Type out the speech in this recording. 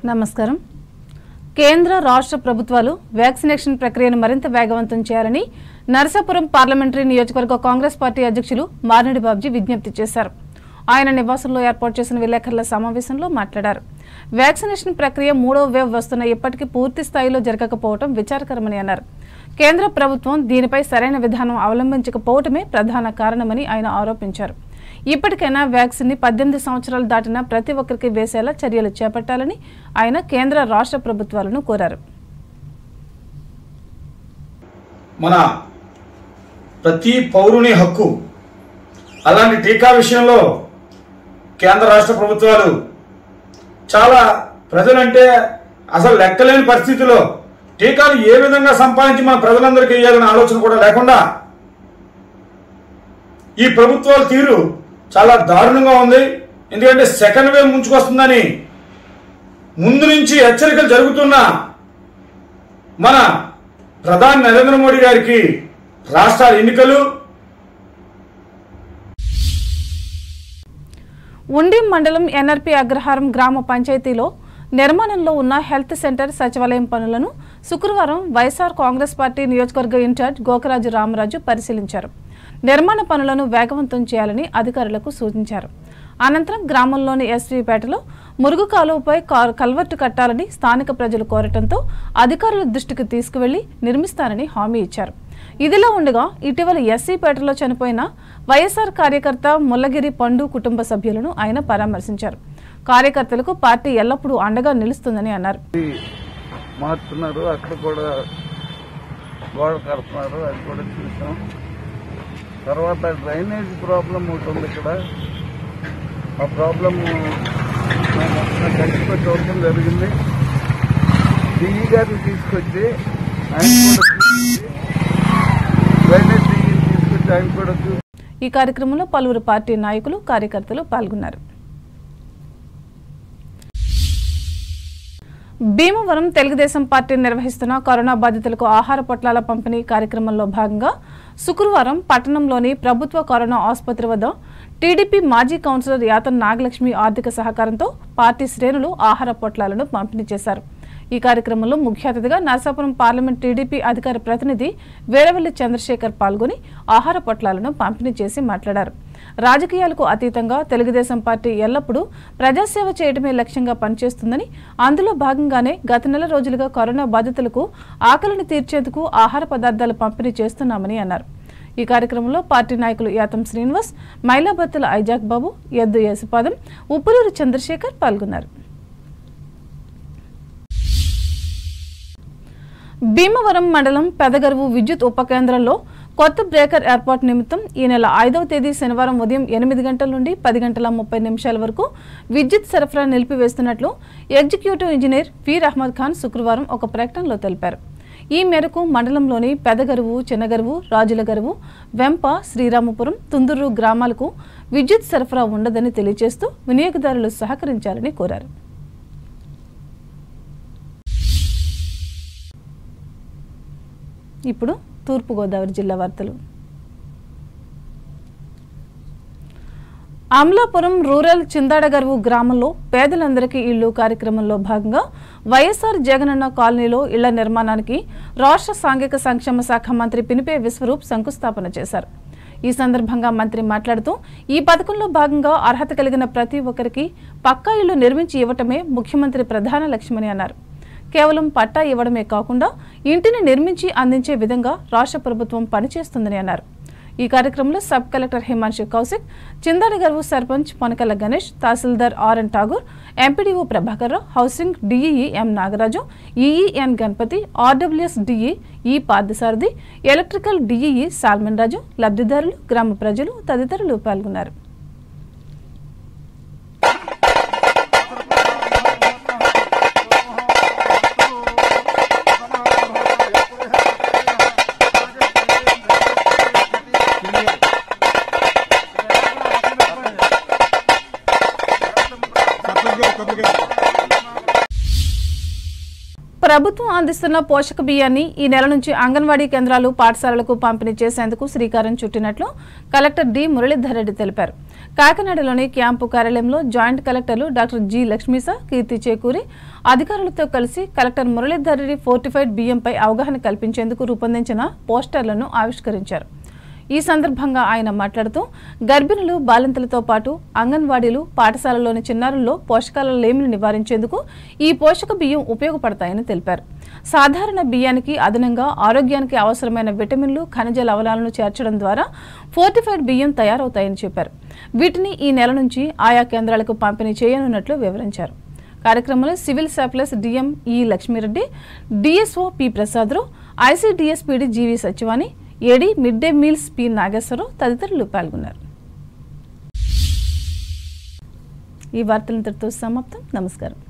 నమస్కారం కేంద్ర రాష్ట్ర ప్రభుత్వాలు వ్యాక్సినేషన్ ప్రక్రియను మరింత వేగవంతం చేయాలని నరసాపురం పార్లమెంటరీ నియోజకవర్గ కాంగ్రెస్ పార్టీ అధ్యక్షులు మారినడి బాబ్జీ విజ్ఞప్తి చేశారు ఆయన నివాసంలో ఏర్పాటు చేసిన విలేకరుల సమావేశంలో మాట్లాడారు వ్యాక్సినేషన్ ప్రక్రియ మూడో వేవ్ వస్తున్న ఇప్పటికీ పూర్తి స్థాయిలో జరగకపోవడం విచారకరమని అన్నారు కేంద్ర ప్రభుత్వం దీనిపై సరైన విధానం అవలంబించకపోవటమే ప్రధాన కారణమని ఆయన ఆరోపించారు ఇప్పటికైనా వ్యాక్సిన్ ని పద్దెనిమిది సంవత్సరాలు దాటిన ప్రతి ఒక్కరికి వేసేలా చర్యలు చేపట్టాలని ఆయన కేంద్ర రాష్ట్ర ప్రభుత్వాలను కోరారు మన ప్రతి పౌరుని హక్కు అలాంటి టీకా విషయంలో కేంద్ర రాష్ట్ర ప్రభుత్వాలు చాలా ప్రజలంటే అసలు లెక్కలేని పరిస్థితిలో టీకాలు ఏ విధంగా సంపాదించి మన ప్రజలందరికీ వేయాలనే ఆలోచన కూడా లేకుండా ఈ ప్రభుత్వాల తీరు చాలా దారుణంగా ఉంది ఎందుకంటే సెకండ్ వేవ్ ముంచుకొస్తుందని ముందు నుంచి హెచ్చరికలు జరుగుతున్నా మన ప్రధాని నరేంద్ర మోడీ గారికి రాష్ట్రాల ఎన్నికలు ఉండి మండలం ఎన్ఆర్పి అగ్రహారం గ్రామ పంచాయతీలో నిర్మాణంలో ఉన్న హెల్త్ సెంటర్ సచివాలయం పనులను శుక్రవారం వైఎస్ఆర్ కాంగ్రెస్ పార్టీ నియోజకవర్గ ఇన్ఛార్జ్ గోకరాజు రామరాజు పరిశీలించారు నిర్మాణ పనులను వేగవంతం చేయాలని అధికారులకు సూచించారు అనంతరం గ్రామంలోని ఎస్వీపేటలో మురుగు కాలువపై కా- కల్వర్టు కట్టాలని స్థానిక ప్రజలు కోరటంతో అధికారుల దృష్టికి తీసుకువెళ్లి నిర్మిస్తానని హామీ ఇచ్చారు ఇదిలా ఉండగా ఇటీవల ఎస్సీపేటలో చనిపోయిన వైఎస్ఆర్ కార్యకర్త ముల్లగిరి పండు కుటుంబ సభ్యులను ఆయన పరామర్శించారు కార్యకర్తలకు పార్టీ ఎల్లప్పుడూ అండగా నిలుస్తుందని అన్నారు మార్చుతున్నారు అక్కడ కూడా గోడ కడుతున్నారు అది కూడా చూసాం తర్వాత డ్రైనేజ్ ప్రాబ్లం ఒకటి ఉంది ఇక్కడ ఆ ప్రాబ్లం కలిసి చూడటం జరిగింది డిఈ గారిని తీసుకొచ్చి ఆయన కూడా చూపించి డ్రైనేజ్ డిఈని తీసుకొచ్చి ఆయన కూడా చూసి ఈ కార్యక్రమంలో పలువురు పార్టీ నాయకులు కార్యకర్తలు పాల్గొన్నారు భీమవరం తెలుగుదేశం పార్టీ నిర్వహిస్తున్న కరోనా బాధితులకు ఆహార పొట్లాల పంపిణీ కార్యక్రమంలో భాగంగా శుక్రవారం పట్టణంలోని ప్రభుత్వ కరోనా ఆసుపత్రి వద్ద టీడీపీ మాజీ కౌన్సిలర్ యాతన్ నాగలక్ష్మి ఆర్థిక సహకారంతో పార్టీ శ్రేణులు ఆహార పొట్లాలను పంపిణీ చేశారు ఈ కార్యక్రమంలో ముఖ్య అతిథిగా నరసాపురం పార్లమెంట్ టీడీపీ అధికార ప్రతినిధి వీరవల్లి చంద్రశేఖర్ పాల్గొని ఆహార పొట్లాలను పంపిణీ చేసి మాట్లాడారు రాజకీయాలకు అతీతంగా తెలుగుదేశం పార్టీ ఎల్లప్పుడూ ప్రజాసేవ చేయడమే లక్ష్యంగా పనిచేస్తుందని అందులో భాగంగానే గత నెల రోజులుగా కరోనా బాధితులకు ఆకలిని తీర్చేందుకు ఆహార పదార్థాలు పంపిణీ చేస్తున్నామని అన్నారు ఈ కార్యక్రమంలో పార్టీ నాయకులు యాతం శ్రీనివాస్ మైలాబత్తుల ఐజాక్ బాబు ఎద్దు యేసుపాదం ఉప్పులూరు చంద్రశేఖర్ పాల్గొన్నారు భీమవరం మండలం పెదగరువు విద్యుత్ ఉప కేంద్రంలో కొత్త బ్రేకర్ ఏర్పాటు నిమిత్తం ఈ నెల ఐదవ తేదీ శనివారం ఉదయం ఎనిమిది గంటల నుండి పది గంటల ముప్పై నిమిషాల వరకు విద్యుత్ సరఫరా నిలిపివేస్తున్నట్లు ఎగ్జిక్యూటివ్ ఇంజనీర్ ఫీర్ అహ్మద్ ఖాన్ శుక్రవారం ఒక ప్రకటనలో తెలిపారు ఈ మేరకు మండలంలోని పెదగరువు చిన్నగరువు రాజుల గరువు వెంప శ్రీరామపురం తుందూరు గ్రామాలకు విద్యుత్ సరఫరా ఉండదని తెలియజేస్తూ వినియోగదారులు సహకరించాలని కోరారు ఇప్పుడు తూర్పుగోదావరి జిల్లా వార్తలు అమలాపురం రూరల్ చిందాడగరువు గ్రామంలో పేదలందరికీ ఇళ్లు కార్యక్రమంలో భాగంగా వైఎస్ఆర్ జగనన్న కాలనీలో ఇళ్ల నిర్మాణానికి రాష్ట్ర సాంఘిక సంక్షేమ శాఖ మంత్రి పినిపే విశ్వరూప్ శంకుస్థాపన చేశారు ఈ సందర్భంగా మంత్రి మాట్లాడుతూ ఈ పథకంలో భాగంగా అర్హత కలిగిన ప్రతి ఒక్కరికి పక్కా ఇళ్లు నిర్మించి ఇవ్వటమే ముఖ్యమంత్రి ప్రధాన లక్ష్యమని అన్నారు కేవలం పట్టా ఇవ్వడమే కాకుండా ఇంటిని నిర్మించి అందించే విధంగా రాష్ట్ర ప్రభుత్వం పనిచేస్తుందని అన్నారు ఈ కార్యక్రమంలో సబ్ కలెక్టర్ హిమాంశు కౌశిక్ చిందాడగర్వు సర్పంచ్ పొనకల్ల Ganesh tahsildar RN Tagore MPDO Prabhakar Rao housing DEE M Nagaraju ఈఈఎన్ Ganapathi RWS DE E Parthasarathi electrical DEE Solomon Raju లబ్ధిదారులు గ్రామ ప్రజలు తదితరులు పాల్గొన్నారు ప్రభుత్వం అందిస్తున్న పోషక బియ్యాన్ని ఈ నెల నుంచి అంగన్వాడీ కేంద్రాలు పాఠశాలలకు పంపిణీ చేసేందుకు శ్రీకారం చుట్టినట్లు కలెక్టర్ డి మురళీధర్ రెడ్డి తెలిపారు కాకినాడలోని క్యాంపు కార్యాలయంలో జాయింట్ కలెక్టర్లు డాక్టర్ జి లక్ష్మీస కీర్తి చేకూరి అధికారులతో కలిసి కలెక్టర్ మురళీధర్ రెడ్డి ఫోర్టిఫైడ్ బియ్యంపై అవగాహన కల్పించేందుకు రూపొందించిన పోస్టర్లను ఆవిష్కరించారు ఈ సందర్భంగా ఆయన మాట్లాడుతూ గర్భిణులు బాలింతలతో పాటు అంగన్వాడీలు పాఠశాలలోని చిన్నారుల్లో పోషకాల లేమిని నివారించేందుకు ఈ పోషక బియ్యం ఉపయోగపడతాయని తెలిపారు సాధారణ బియ్యానికి అదనంగా ఆరోగ్యానికి అవసరమైన విటమిన్లు ఖనిజ లవణాలను చేర్చడం ద్వారా ఫోర్టిఫైడ్ బియ్యం తయారవుతాయని చెప్పారు వీటిని ఈ నెల నుంచి ఆయా కేంద్రాలకు పంపిణీ చేయనున్నట్లు వివరించారు కార్యక్రమంలో civil supplies DM E Lakshmi Reddy DSO P Prasada Rao ICDS PD GV సచివాని AD mid day meals P Nageswara Rao తదితరులు పాల్గొన్నారు ఈ వార్తలంతటితో సమాప్తం నమస్కారం